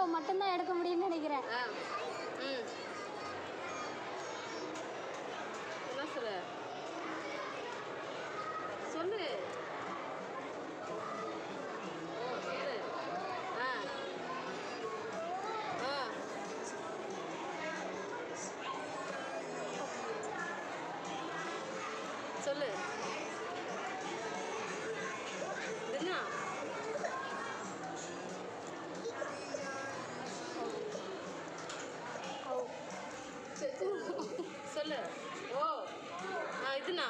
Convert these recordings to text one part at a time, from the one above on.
மட்டும்தான் எடுக்க முடியும்னு நினைக்கிறேன் ஆ ம் என்ன சொல்லு சொல்லு ஓ சொல்லு ஆ ஆ சொல்லு என்ன சொல்லு ஓ ஆ இதுனா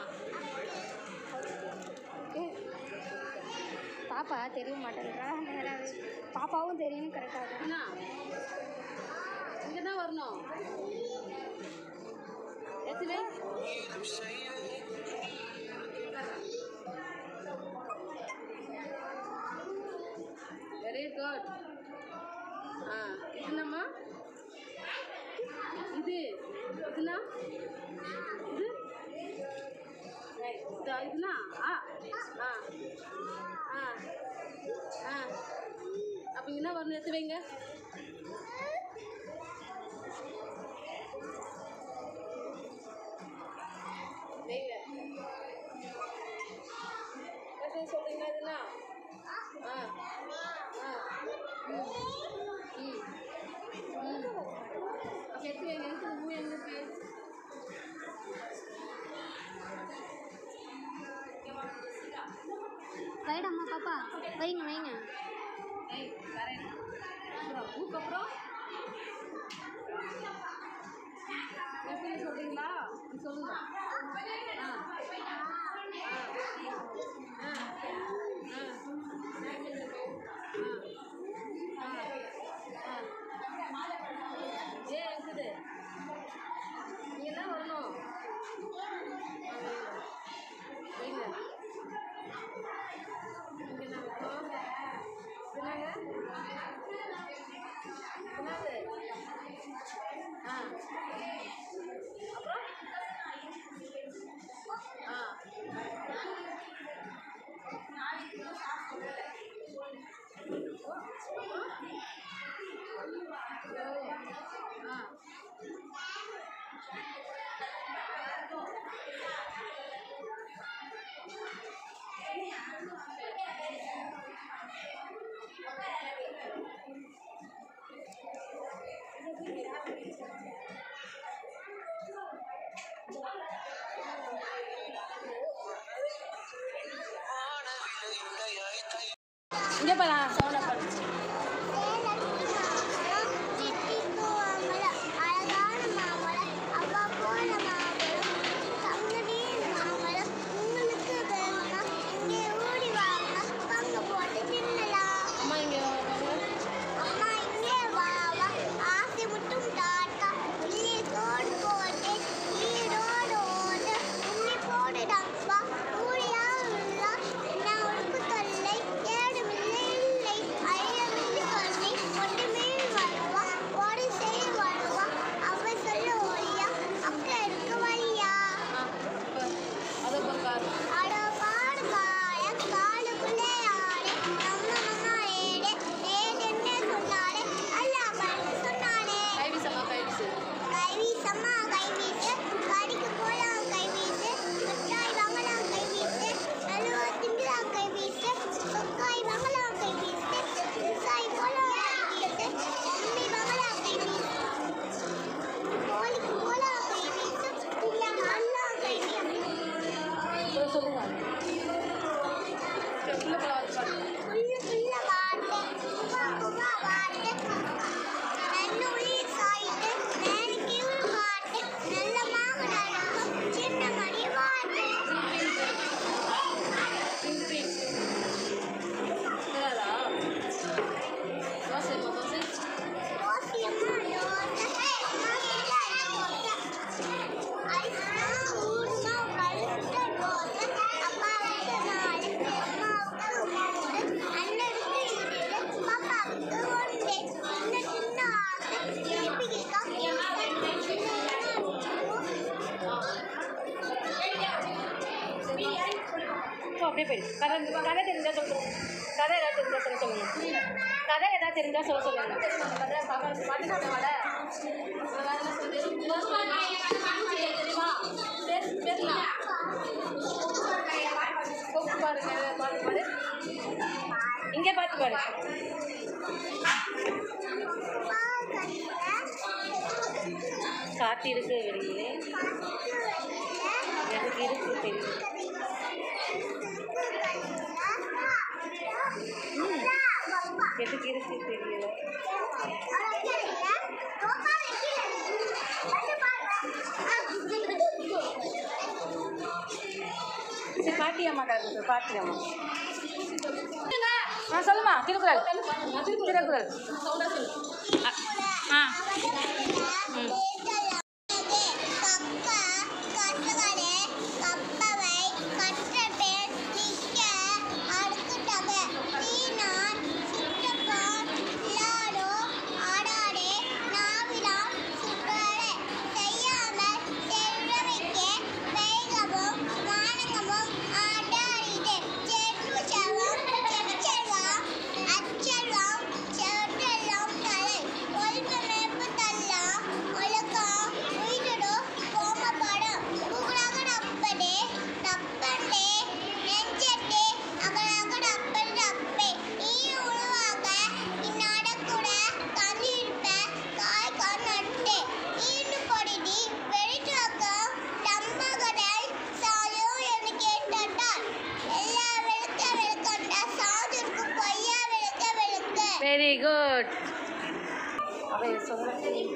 பாப்பா தெரிய மாட்டேங்கிறா நேராக பாப்பாவும் தெரியும் கரெக்டாக இதுனா இங்கே தான் வரணும் எத்தனை வெரி குட் ஆ இதுனம்மா இது இதுனா இது இதா இதுனா ஆ ஆ ஆ ஆ அப்போ என்ன வரணும் எடுத்து வைங்க வைங்க எத்தனை சொல்றீங்க இதுனா ஆ ஆ ம் ம் ம் அப்போ எடுத்து வைங்க எடுத்து மூ எங்க இருக்கு ரைட் அம்மா பாப்பா வைங்க வைங்க ஏய் வரேன் அப்புறம் ஊக்கு அப்புறம் எப்படி சொல்றீங்களா நீ சொல்லுங்க ஆ ஆ ஆ ஆ ஆ ஏ இருக்குது நீங்க தான் வரணும் ஆ, வைங்க வைங்க இங்கே நான் இருக்கோம் என்னங்க என்னது ஆ அப்புறம் ஆ ஆ இங்கே பாரு சவுண்டா பாரு அம்மா இங்கே வாங்க தொல்லை ஏதுமில்லை இல்லை ஐயமில்லை அப்படியே போயிடு கதை கதை தெரிஞ்சால் சொல்லுங்க கதை ஏதாவது தெரிஞ்சால் சொல்ல சொல்லுங்க கதை ஏதாவது தெரிஞ்சால் சொல்ல சொல்லுங்க கதை பாப்பா பாட்டு சொல்லுவாட தெரியுமா பேர் பேசலாம் கூப்பிட்டு பாருங்க பாட்டு பாடு இங்கே பார்த்து பாடு காத்திருக்கு வெளியிலே எனக்கு இருக்கு தெரியும் எதுக்கு இருக்கு தெரியல சரி பாட்டி அம்மா கலந்து பாட்டி அம்மா ஆ சொல்லுமா திருக்குறள் திருக்குறள் ஆ ம் வெரி குட் அவ சொல்ல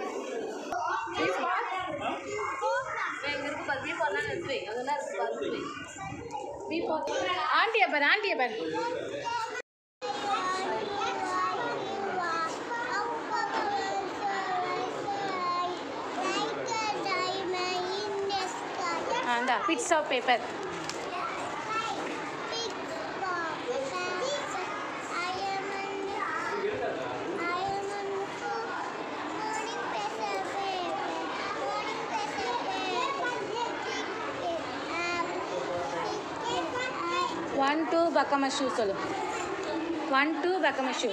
ஆண்டிய பாரு ஆண்டிய பாரு அந்த bits of paper one two பக்கம ஷூ சொல்லு ஒன் டூ பக்கம ஷூ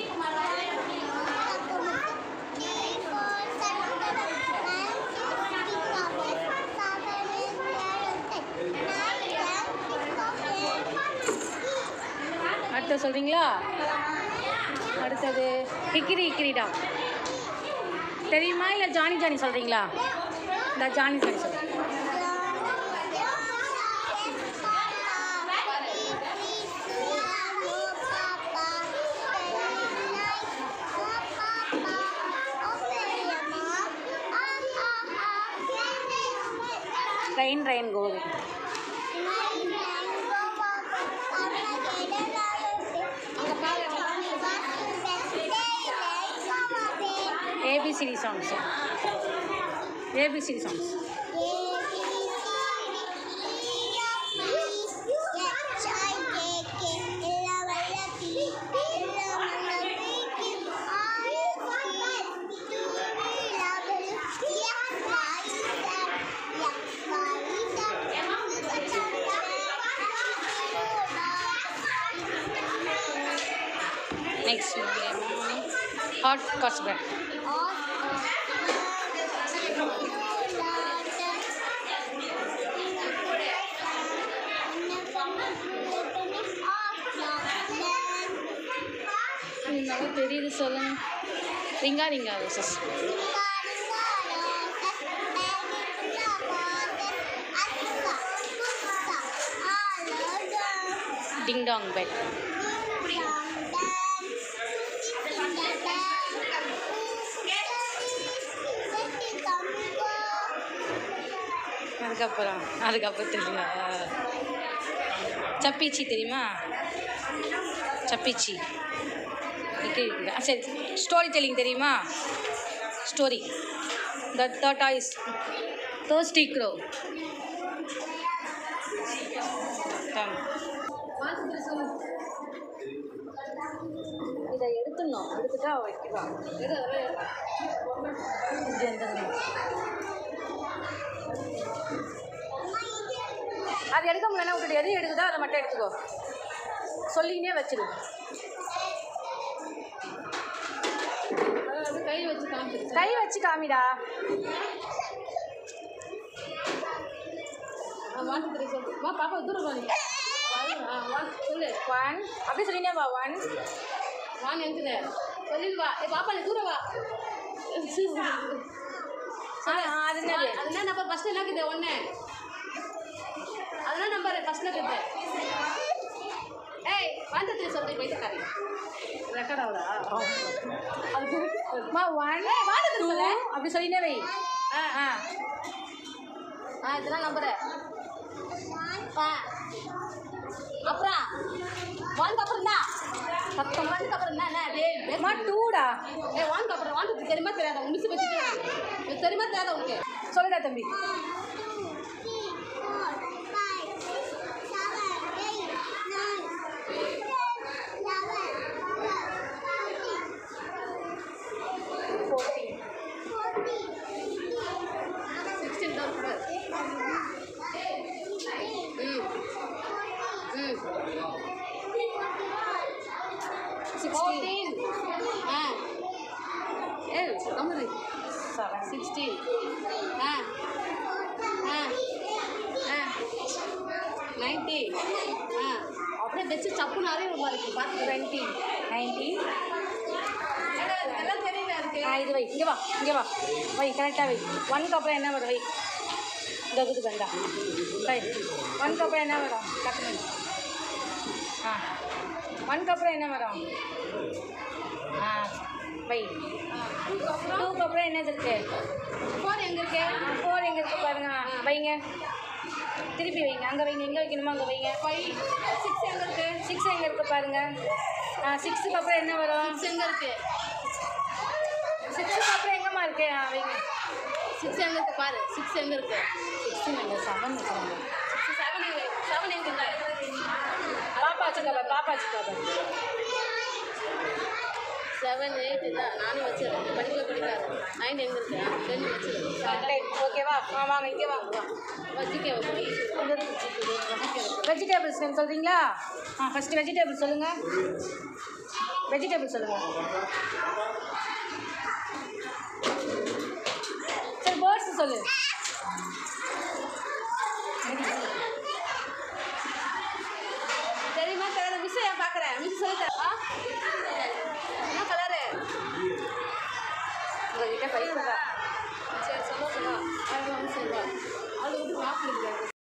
அடுத்து சொல்கிறீங்களா அடுத்தது ஹிக்கிரி ஹிக்கிரிடா தெரியுமா இல்லை ஜானி ஜானி சொல்கிறீங்களா இந்த ஜானி ஜானி சொல்கிறேன் ட்ரெயின் ட்ரெயின் கோவி ABCD songs ABCD songs next hot காஸ்ட் பிரெட் நல்லா தெரியுது சொல்லுங்க ringa ringa roses ding dong bell அதுக்கப்புறம் அதுக்கப்புறம் தெரியல சப்பீச்சி தெரியுமா சப்பீச்சி ஓகே ஆ, சரி ஸ்டோரி டெல்லிங் தெரியுமா ஸ்டோரி த டாட்டா இஸ் தோஸ்டி க்ரோ இதை எடுத்துடணும் எடுத்துட்டா வைக்கலாம் எடு அதெல்லாம் எடு. இது எந்த அது எடுக்க முடியலன்னா விட்டுட்டு எது எடுக்குதோ அதை மட்டும் எடுத்துக்கோ சொல்லினே வச்சிரு அது கை வச்சு காமிச்சிருச்சு கை வச்சு காமிடா ஒன் த்ரீ சொல்லு வா பாப்பா தூரம் வாங்க ஆ ஒன் சொல்லு ஒன் அப்படியே சொல்லினே வா ஒன் வாங்க எங்குது சொல்லிடு வா ஏ பாப்பா நீ தூரம் வா அது என்னது அது என்ன நம்பர் ஃபஸ்ட்டு என்ன இருக்குது ஒன்று அதெல்லாம் நம்பர் ஃபஸ்ட்டில் இருக்குது ஏய் ஒன் த்ரீ சொல்லி போயிட்டு காரி ரெக்கார்ட் ஆகுதா அது அம்மா ஒன் டூ அப்படி சொல்லினே வை ஆ ஆ ஆ இதெல்லாம் நம்பரு ஆ அப்புறம் ஒன்க்கு அப்புறம் என்ன பத்தொம்பது ஒன்க்கு அப்புறம் என்ன என்ன டேய் அம்மா டூடா ஏ ஒன்க்கு அப்புறம் ஒன்க்கு தெரியுமா தெரியாதா உன் மிஸ் வச்சுட்டு இது தெரியுமா தெரியாதா உனக்கு சொல்லுடா தம்பி ஃபோர்டீன் சிக்ஸ்டீன் தான் இருக்கு ம் ம் சிக்ஸ்டீன் ஆ ஏ நம்பர் செவன் சிக்ஸ்டீன் ஆ ஆ ஆ நைன்டி ஆ அப்படியே வச்சு சப்புன்னு அறிவு மாதிரி பார்த்து டுவெண்ட்டி நைன்டீன் இதெல்லாம் தெரியல இருக்கு ஆ இது வை இங்கே வா இங்கே வா வை கரெக்டாக வை ஒன்க்கு அப்புறம் என்ன வரும் வை இந்த இது வேண்டா வை ஒன்க்கு அப்புறம் என்ன வரும் டக்குனு ஆ ஒன்க்கு அப்புறம் என்ன வரும் ஆ வை டூக்கு அப்புறம் என்னது இருக்கு ஃபோன் எங்க இருக்கு ஃபோர் எங்கே இருக்கு பாருங்க ஆ, வைங்க திருப்பி வைங்க அங்கே வைங்க எங்கே வைக்கணுமோ அங்கே வைங்க ஃபைவ் சிக்ஸ் எங்க இருக்கு சிக்ஸ் எங்கே இருக்கு பாருங்க ஆ சிக்ஸுக்கு அப்புறம் என்ன வரும் சிக்ஸ் எங்க இருக்கு சிக்ஸுக்கு அப்புறம் எங்கம்மா இருக்கு ஆ வைங்க சிக்ஸ் எங்க இருக்கு பாரு சிக்ஸ் எங்க இருக்கு சிக்ஸ்டீன் இல்லை செவன் இருக்கிறாங்க சிக்ஸ் செவன் எங்க செவன் எங்க இருக்கு பாப்பா வச்சுக்கோ பாப்பா வச்சுக்கோ செவன் எயிட் தான் நானும் வச்சிடறேன் படிக்கல படிக்காது நைன் எங்க இருக்கு டென் வச்சிருக்கேன் ஓகேவா ஆ வாங்க இங்கே வாங்க வா வச்சுக்கே வெஜிடபிள்ஸ் நேம் சொல்கிறீங்களா ஆ ஃபஸ்ட்டு வெஜிடபிள் சொல்லுங்கள் வெஜிடபிள் சொல்லுங்கள் சரி பேர்ட்ஸ் சொல்லு